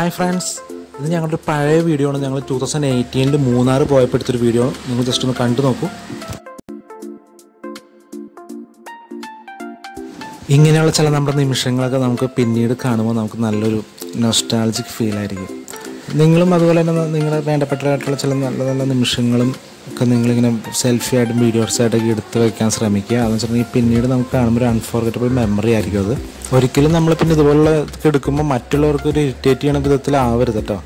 Hi friends ഇത് ഞങ്ങളുടെ ഒരു പഴയ വീഡിയോ ആണ് ഞങ്ങൾ ടൂ തൗസൻഡ് എയ്റ്റീനിൽ മൂന്നാർ പോയപ്പോൾ എടുത്തൊരു വീഡിയോ ആണ് നിങ്ങൾ ജസ്റ്റ് ഒന്ന് കണ്ടു നോക്കൂ ഇങ്ങനെയുള്ള ചില നമ്മുടെ നിമിഷങ്ങളൊക്കെ നമുക്ക് പിന്നീട് കാണുമ്പോൾ നമുക്ക് നല്ലൊരു നൊസ്റ്റാൾജിക് ഫീൽ ആയിരിക്കും നിങ്ങളും അതുപോലെ തന്നെ നിങ്ങളുടെ വേണ്ടപ്പെട്ടതായിട്ടുള്ള ചില നല്ല നല്ല നിമിഷങ്ങളും ഒക്കെ നിങ്ങളിങ്ങനെ സെൽഫി ആയിട്ടും വീഡിയോസ് ആയിട്ടൊക്കെ എടുത്ത് വെക്കാൻ ശ്രമിക്കുക അതെന്ന് വെച്ചിട്ടുണ്ടെങ്കിൽ പിന്നീട് നമുക്ക് കാണുമ്പോൾ ഒരു അൺഫോർഗറ്റബിൾ മെമ്മറി ആയിരിക്കും അത് ഒരിക്കലും നമ്മൾ പിന്നെ ഇതുപോലുള്ള ഇതൊക്കെ എടുക്കുമ്പോൾ മറ്റുള്ളവർക്ക് ഒരു ഇറിറ്റേറ്റ് ചെയ്യണ വിധത്തിലാവരുത് കേട്ടോ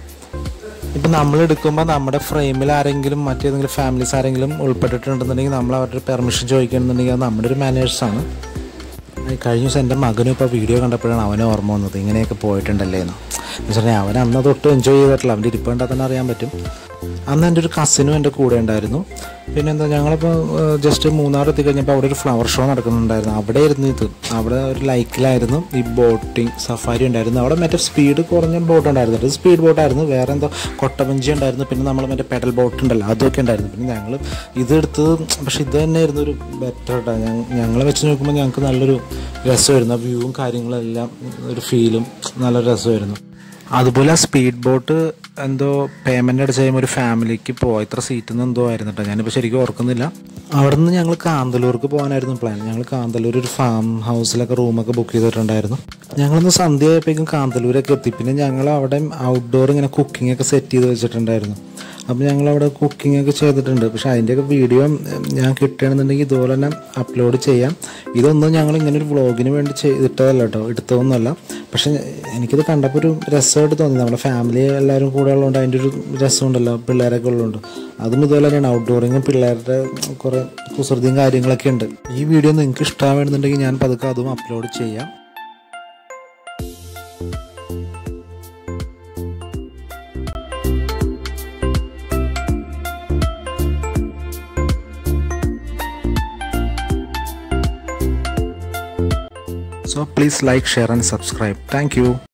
ഇപ്പം നമ്മൾ എടുക്കുമ്പോൾ നമ്മുടെ ഫ്രെയിമിൽ ആരെങ്കിലും മറ്റേതെങ്കിലും ഫാമിലീസ് ആരെങ്കിലും ഉൾപ്പെട്ടിട്ടുണ്ടെന്നുണ്ടെങ്കിൽ നമ്മൾ അവരുടെ പെർമിഷൻ ചോദിക്കണമെന്നുണ്ടെങ്കിൽ അത് നമ്മുടെ ഒരു മാനേഴ്സാണ് കഴിഞ്ഞ ദിവസം എൻ്റെ മകനും ഇപ്പോൾ വീഡിയോ കണ്ടപ്പോഴാണ് അവനെ ഓർമ്മ വന്നത് ഇങ്ങനെയൊക്കെ പോയിട്ടുണ്ടല്ലേ എന്ന് വെച്ചിട്ടുണ്ടെങ്കിൽ അവൻ അന്ന് തൊട്ട് എൻജോയ് ചെയ്തിട്ടില്ല അവൻ്റെ ഇരിപ്പ് കണ്ടാൽ തന്നെ അറിയാൻ പറ്റും അന്ന് എൻ്റെ ഒരു കസിനും എൻ്റെ കൂടെ ഉണ്ടായിരുന്നു പിന്നെ എന്താ ഞങ്ങളിപ്പോൾ ജസ്റ്റ് മൂന്നാർ എത്തിക്കഴിഞ്ഞപ്പോൾ അവിടെ ഒരു ഫ്ലവർ ഷോ നടക്കുന്നുണ്ടായിരുന്നു അവിടെ ആയിരുന്നു ഇത് അവിടെ ഒരു ലൈക്കിലായിരുന്നു ഈ ബോട്ടിങ് സഫാരി ഉണ്ടായിരുന്നു അവിടെ മറ്റേ സ്പീഡ് കുറഞ്ഞ ബോട്ട് ഉണ്ടായിരുന്നു ഇത് സ്പീഡ് ബോട്ടായിരുന്നു വേറെ എന്തോ കൊട്ടവഞ്ചി ഉണ്ടായിരുന്നു പിന്നെ നമ്മൾ മറ്റേ പെഡൽ ബോട്ട് ഉണ്ടല്ലോ അതൊക്കെ ഉണ്ടായിരുന്നു പിന്നെ ഞങ്ങൾ ഇതെടുത്തത് പക്ഷെ ഇത് തന്നെയായിരുന്നു ഒരു ബെറ്റർ കേട്ടോ ഞങ്ങളെ വെച്ച് നോക്കുമ്പോൾ ഞങ്ങൾക്ക് നല്ലൊരു രസമായിരുന്നു ആ വ്യൂവും കാര്യങ്ങളും എല്ലാം ഒരു ഫീലും നല്ലൊരു രസമായിരുന്നു അതുപോലെ ആ സ്പീഡ് ബോട്ട് എന്തോ പേയ്മെൻ്റ് അടിച്ച് കഴിയുമ്പോൾ ഒരു ഫാമിലിക്ക് പോയി ഇത്ര സീറ്റിൽ നിന്ന് എന്തോ ആയിരുന്നു കേട്ടോ ഞാനിപ്പോൾ ശരിക്കും ഓർക്കുന്നില്ല അവിടെ നിന്ന് ഞങ്ങൾ കാന്തല്ലൂർക്ക് പോകാനായിരുന്നു പ്ലാൻ ഞങ്ങൾ കാന്തല്ലൂർ ഒരു ഫാം ഹൗസിലൊക്കെ റൂമൊക്കെ ബുക്ക് ചെയ്തിട്ടുണ്ടായിരുന്നു ഞങ്ങളൊന്ന് സന്ധ്യ ആയപ്പോഴേക്കും കാന്തല്ലൂരൊക്കെ എത്തി പിന്നെ ഞങ്ങൾ അവിടെ ഔട്ട്ഡോർ ഇങ്ങനെ കുക്കിംഗ് ഒക്കെ സെറ്റ് ചെയ്ത് വെച്ചിട്ടുണ്ടായിരുന്നു അപ്പോൾ ഞങ്ങൾ അവിടെ കുക്കിംഗ് ഒക്കെ ചെയ്തിട്ടുണ്ട് പക്ഷേ അതിൻ്റെയൊക്കെ വീഡിയോ ഞാൻ കിട്ടുകയാണെന്നുണ്ടെങ്കിൽ ഇതുപോലെ തന്നെ അപ്ലോഡ് ചെയ്യാം ഇതൊന്നും ഞങ്ങൾ ഇങ്ങനെ ഒരു വ്ളോഗിന് വേണ്ടി ചെയ്തിട്ടതല്ല കേട്ടോ എടുത്തതൊന്നുമല്ല പക്ഷേ എനിക്കിത് കണ്ടപ്പോൾ ഒരു രസമായിട്ട് തോന്നി നമ്മുടെ ഫാമിലി എല്ലാവരും കൂടെ ഉള്ളതുകൊണ്ട് അതിൻ്റെ ഒരു രസമുണ്ടല്ലോ പിള്ളേരൊക്കെ ഉള്ളതുകൊണ്ട് അതും ഇതുപോലെ തന്നെയാണ് ഔട്ട്ഡോറിങ്ങും പിള്ളേരുടെ കുറേ കുസൃതിയും കാര്യങ്ങളൊക്കെ ഉണ്ട് ഈ വീഡിയോ നിങ്ങൾക്ക് ഇഷ്ടമാണെന്നുണ്ടെങ്കിൽ ഞാൻ പതുക്കെ അതും അപ്ലോഡ് ചെയ്യാം So please like, share and subscribe. Thank you.